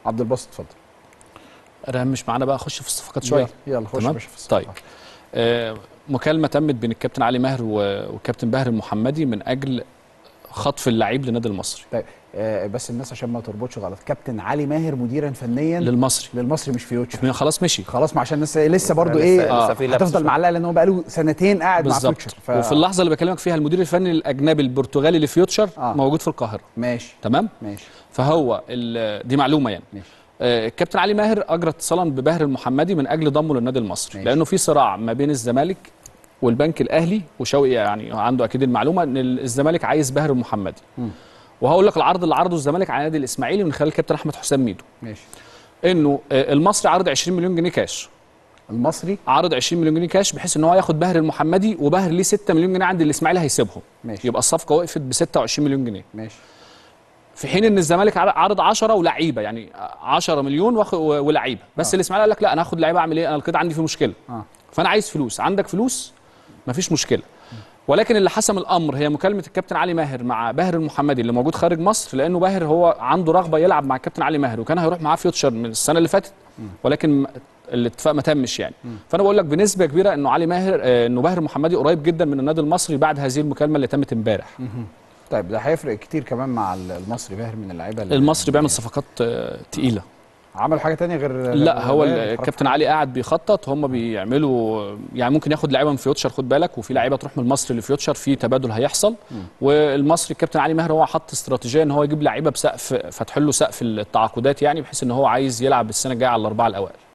عبد الباسط اتفضل انا مش معانا بقى اخش في الصفقات شويه يلا يلا خش يا تمام؟ باشا في الصفقات. طيب آه، مكالمه تمت بين الكابتن علي ماهر و- والكابتن باهر المحمدي من اجل خطف اللعيب للنادي المصري طيب آه بس الناس عشان ما تربطش غلط كابتن علي ماهر مديرا فنيا للمصري للمصري مش فيوتشر خلاص مشي خلاص ما عشان الناس لسه برضو لسه- ايه لسه في لبس هتفضل شوية. معلقه لان هو بقاله سنتين قاعد مع بالظبط فيوتشر ف... وفي اللحظه اللي بكلمك فيها المدير الفني الاجنبي البرتغالي لفيوتشر آه. آه. موجود في القاهره ماشي تمام ماشي فهو ال... دي معلومه يعني ماشي آه، الكابتن علي ماهر اجرى اتصالا بباهر المحمدي من اجل ضمه للنادي المصري ماشي. لانه في صراع ما بين الزمالك والبنك الاهلي وشوقي يعني عنده اكيد المعلومه ان الزمالك عايز باهر المحمدي مم. وهقول لك العرض اللي عرضه الزمالك على النادي الاسماعيلي من خلال الكابتن احمد حسام ميدو ماشي انه آه، المصري عرض 20 مليون جنيه كاش المصري عرض 20 مليون جنيه كاش بحيث ان هو ياخد باهر المحمدي وباهر ليه 6 مليون جنيه عند الاسماعيلي هيسيبهم ماشي يبقى الصفقه وقفت ب 26 مليون جنيه ماشي في حين ان الزمالك عر- عرض 10 ولعيبه يعني 10 مليون واخ- و- ولعيبه بس آه. الاسماعيلي قال لك لا انا هاخد لعيبه اعمل ايه انا كده عندي في مشكله اه فانا عايز فلوس عندك فلوس مفيش مشكله ولكن اللي حسم الامر هي مكالمه الكابتن علي ماهر مع باهر المحمدي اللي موجود خارج مصر لانه باهر هو عنده رغبه يلعب مع الكابتن علي ماهر وكان هيروح معاه فيوتشر من السنه اللي فاتت ولكن م- الاتفاق ما تمش يعني فانا بقول لك بنسبه كبيره انه علي ماهر آه، انه باهر المحمدي قريب جدا من النادي المصري بعد هذه المكالمه اللي تمت امبارح طيب ده هيفرق كتير كمان مع ال- المصري باهر من اللعيبه اللي- المصري بيعمل صفقات آه، تقيله عملوا حاجه تانية غير لا غير- هو غير ال- الحركة؟ الكابتن علي قاعد بيخطط هم بيعملوا يعني ممكن ياخد لعيبه من فيوتشر خد بالك وفي لعيبه تروح من المصري لفيوتشر في تبادل هيحصل والمصري الكابتن علي ماهر هو حط استراتيجيه ان هو يجيب لعيبه بسقف فتح له سقف التعاقدات يعني بحيث ان هو عايز يلعب السنه الجايه على الاربعه الاوائل